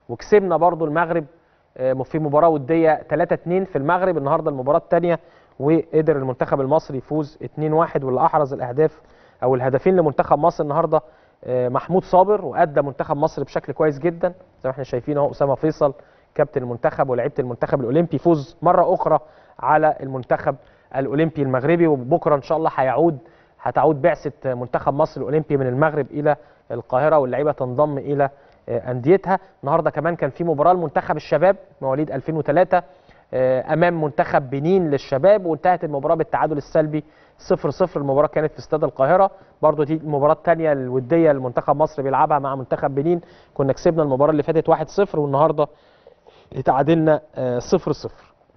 وكسبنا برضو المغرب في مباراه وديه 3 2 في المغرب النهارده المباراه الثانيه وقدر المنتخب المصري يفوز 2 1 واللي احرز الاهداف او الهدفين لمنتخب مصر النهارده محمود صابر وادى منتخب مصر بشكل كويس جدا زي ما احنا شايفين اهو اسامه فيصل كابتن المنتخب ولاعيبه المنتخب الاولمبي فوز مره اخرى على المنتخب الاولمبي المغربي وبكره ان شاء الله هيعود هتعود بعثه منتخب مصر الاولمبي من المغرب الى القاهره واللعيبه تنضم الى انديتها النهارده كمان كان في مباراه لمنتخب الشباب مواليد 2003 امام منتخب بنين للشباب وانتهت المباراه بالتعادل السلبي 0 0 المباراه كانت في استاد القاهره برضو دي المباراه الثانيه الوديه لمنتخب مصر بيلعبها مع منتخب بنين كنا كسبنا المباراه اللي فاتت 1 0 والنهارده اتعادلنا 0 0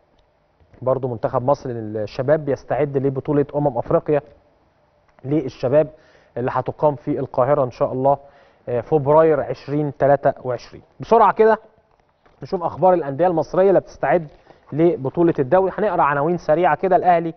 برضو منتخب مصر للشباب بيستعد لبطوله امم افريقيا للشباب اللي هتقام في القاهره ان شاء الله فبراير 2023 بسرعه كده نشوف اخبار الانديه المصريه اللي بتستعد لبطوله الدوري هنقرا عناوين سريعه كده الاهلي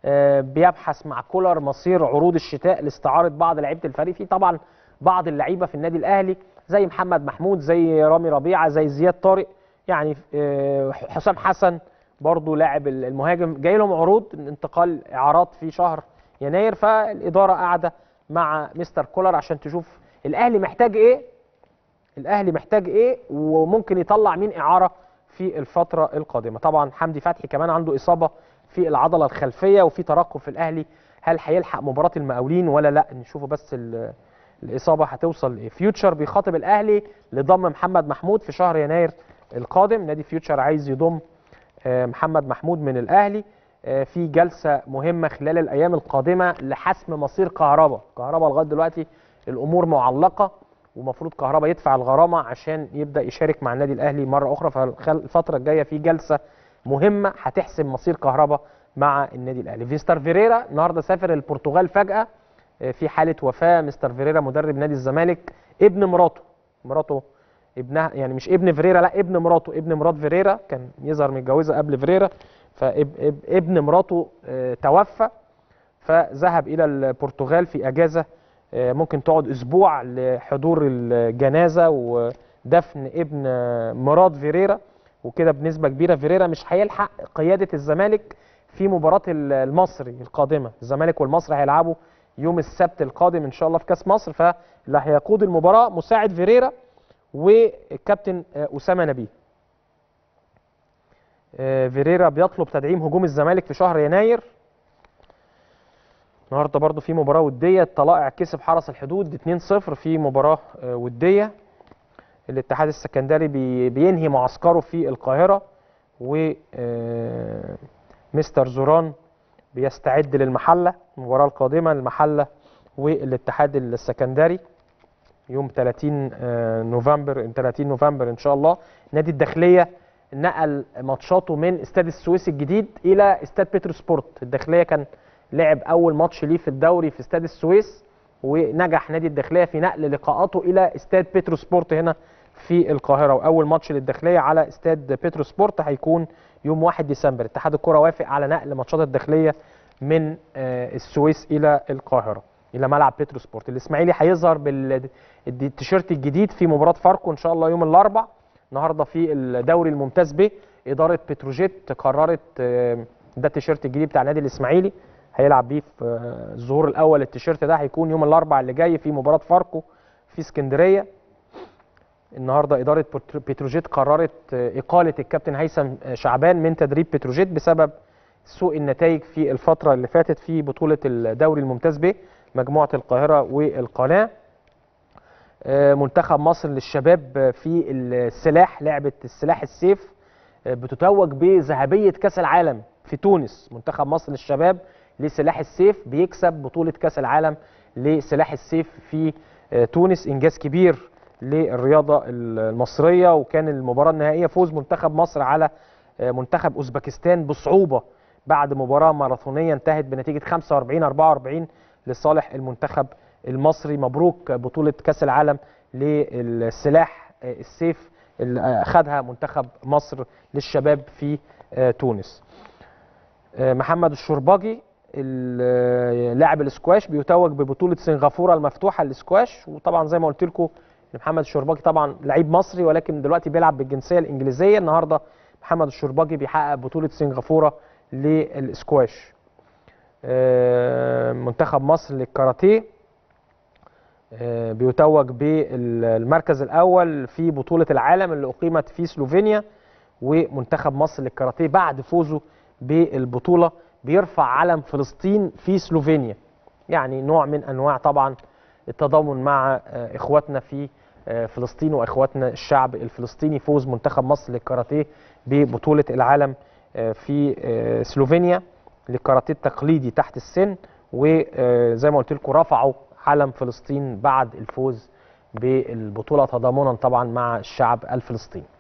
بيبحث مع كولر مصير عروض الشتاء لاستعاره بعض لعيبه الفريق في طبعا بعض اللعيبه في النادي الاهلي زي محمد محمود زي رامي ربيعه زي زياد طارق يعني حسام حسن برضو لاعب المهاجم جاي لهم عروض انتقال اعارات في شهر يناير فالاداره قاعده مع مستر كولر عشان تشوف الاهلي محتاج ايه الاهلي محتاج ايه وممكن يطلع مين اعاره في الفتره القادمه طبعا حمدي فتحي كمان عنده اصابه في العضله الخلفيه وفي ترقب في الاهلي هل هيلحق مباراه المقاولين ولا لا نشوفه بس الاصابه هتوصل لايه فيوتشر بيخاطب الاهلي لضم محمد محمود في شهر يناير القادم نادي فيوتشر عايز يضم محمد محمود من الاهلي في جلسه مهمه خلال الايام القادمه لحسم مصير كهربا كهربا لغايه دلوقتي الامور معلقه ومفروض كهربا يدفع الغرامه عشان يبدا يشارك مع النادي الاهلي مره اخرى فالفتره الجايه في جلسه مهمه هتحسم مصير كهربا مع النادي الاهلي فيستر فيريرا النهارده سافر البرتغال فجاه في حاله وفاه مستر فيريرا مدرب نادي الزمالك ابن مراته مراته ابنها يعني مش ابن فيريرا لا ابن مراته ابن مرات فيريرا كان يظهر متجوزه قبل فيريرا فابن مراته توفى فذهب الى البرتغال في اجازه ممكن تقعد اسبوع لحضور الجنازه ودفن ابن مراد فيريرا وكده بنسبه كبيره فيريرا مش هيلحق قياده الزمالك في مباراه المصري القادمه الزمالك والمصري هيلعبوا يوم السبت القادم ان شاء الله في كاس مصر فاللي هيقود المباراه مساعد فيريرا والكابتن اسامه نبيه فيريرا بيطلب تدعيم هجوم الزمالك في شهر يناير النهارده برضو في مباراه وديه الطلائع كسب حرس الحدود 2-0 في مباراه وديه الاتحاد السكندري بينهي معسكره في القاهره و مستر زوران بيستعد للمحله المباراه القادمه المحله والاتحاد السكندري يوم 30 نوفمبر 30 نوفمبر ان شاء الله نادي الداخليه نقل ماتشاته من استاد السويس الجديد الى استاد بتروسبورت الداخليه كان لعب اول ماتش ليه في الدوري في استاد السويس ونجح نادي الداخليه في نقل لقاءاته الى استاد بتروسبورت هنا في القاهره واول ماتش للداخليه على استاد بتروسبورت هيكون يوم 1 ديسمبر اتحاد الكره وافق على نقل ماتشات الداخليه من السويس الى القاهره الى ملعب بتروسبورت الاسماعيلي هيظهر بالتيشيرت الجديد في مباراه فاركو ان شاء الله يوم الاربع النهارده في الدوري الممتاز ب اداره بتروجيت قررت ده التيشيرت الجديد بتاع النادي الاسماعيلي هيلعب بيه في الظهور الاول التيشيرت ده هيكون يوم الاربع اللي جاي في مباراه فاركو في اسكندريه النهارده اداره بتروجيت قررت اقاله الكابتن هيثم شعبان من تدريب بتروجيت بسبب سوء النتائج في الفتره اللي فاتت في بطوله الدوري الممتاز ب مجموعه القاهره والقناه منتخب مصر للشباب في السلاح لعبه السلاح السيف بتتوج بذهبيه كاس العالم في تونس منتخب مصر للشباب لسلاح السيف بيكسب بطوله كاس العالم لسلاح السيف في تونس انجاز كبير للرياضه المصريه وكان المباراه النهائيه فوز منتخب مصر على منتخب اوزبكستان بصعوبه بعد مباراه ماراثونيه انتهت بنتيجه 45 44 لصالح المنتخب المصري مبروك بطوله كاس العالم للسلاح السيف اللي اخذها منتخب مصر للشباب في تونس محمد الشرباجي لاعب الاسكواش بيتوج ببطوله سنغافوره المفتوحه للسكواش وطبعا زي ما قلت لكم محمد الشرباجي طبعا لعيب مصري ولكن دلوقتي بيلعب بالجنسيه الانجليزيه النهارده محمد الشرباجي بيحقق بطوله سنغافوره للسكواش آه، منتخب مصر للكاراتيه آه، بيتوج بالمركز الاول في بطوله العالم اللي اقيمت في سلوفينيا ومنتخب مصر للكاراتيه بعد فوزه بالبطوله بيرفع علم فلسطين في سلوفينيا يعني نوع من انواع طبعا التضامن مع آه، اخواتنا في آه، فلسطين واخواتنا الشعب الفلسطيني فوز منتخب مصر للكاراتيه ببطوله العالم آه، في آه، سلوفينيا للكاراتيه التقليدي تحت السن وزي ما قلت لكم رفعوا علم فلسطين بعد الفوز بالبطوله تضامنا طبعا مع الشعب الفلسطيني